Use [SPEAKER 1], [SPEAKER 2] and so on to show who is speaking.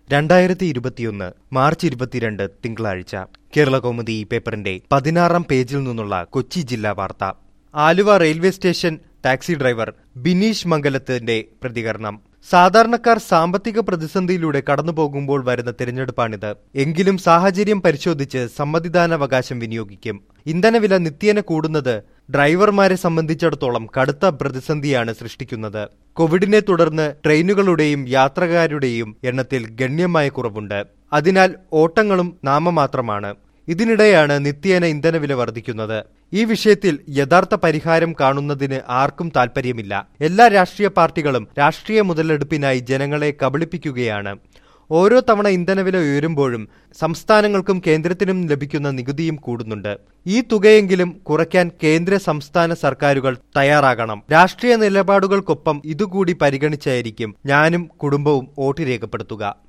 [SPEAKER 1] രണ്ടായിരത്തി ഇരുപത്തിയൊന്ന് മാർച്ച് ഇരുപത്തിരണ്ട് തിങ്കളാഴ്ച കേരള കൗമുദി ഈ പേപ്പറിന്റെ പതിനാറാം പേജിൽ നിന്നുള്ള കൊച്ചി ജില്ലാ വാർത്ത Aluva railway station taxi driver Bineesh മംഗലത്തിന്റെ പ്രതികരണം സാധാരണക്കാർ സാമ്പത്തിക പ്രതിസന്ധിയിലൂടെ കടന്നുപോകുമ്പോൾ വരുന്ന തിരഞ്ഞെടുപ്പാണിത് എങ്കിലും സാഹചര്യം പരിശോധിച്ച് സമ്മതിദാനാവകാശം വിനിയോഗിക്കും ഇന്ധനവില നിത്യേന കൂടുന്നത് ഡ്രൈവർമാരെ സംബന്ധിച്ചിടത്തോളം കടുത്ത പ്രതിസന്ധിയാണ് സൃഷ്ടിക്കുന്നത് കോവിഡിനെ തുടർന്ന് ട്രെയിനുകളുടെയും യാത്രക്കാരുടെയും എണ്ണത്തിൽ ഗണ്യമായ കുറവുണ്ട് അതിനാൽ ഓട്ടങ്ങളും നാമമാത്രമാണ് ഇതിനിടെയാണ് നിത്യേന ഇന്ധനവില വർദ്ധിക്കുന്നത് ഈ വിഷയത്തിൽ യഥാർത്ഥ പരിഹാരം കാണുന്നതിന് ആർക്കും താൽപ്പര്യമില്ല എല്ലാ രാഷ്ട്രീയ പാർട്ടികളും രാഷ്ട്രീയ മുതലെടുപ്പിനായി ജനങ്ങളെ കബളിപ്പിക്കുകയാണ് ഓരോ തവണ ഇന്ധനവില ഉയരുമ്പോഴും സംസ്ഥാനങ്ങൾക്കും കേന്ദ്രത്തിനും ലഭിക്കുന്ന നികുതിയും കൂടുന്നുണ്ട് ഈ തുകയെങ്കിലും കുറയ്ക്കാൻ കേന്ദ്ര സംസ്ഥാന സർക്കാരുകൾ തയ്യാറാകണം രാഷ്ട്രീയ നിലപാടുകൾക്കൊപ്പം ഇതുകൂടി പരിഗണിച്ചായിരിക്കും ഞാനും കുടുംബവും വോട്ട് രേഖപ്പെടുത്തുക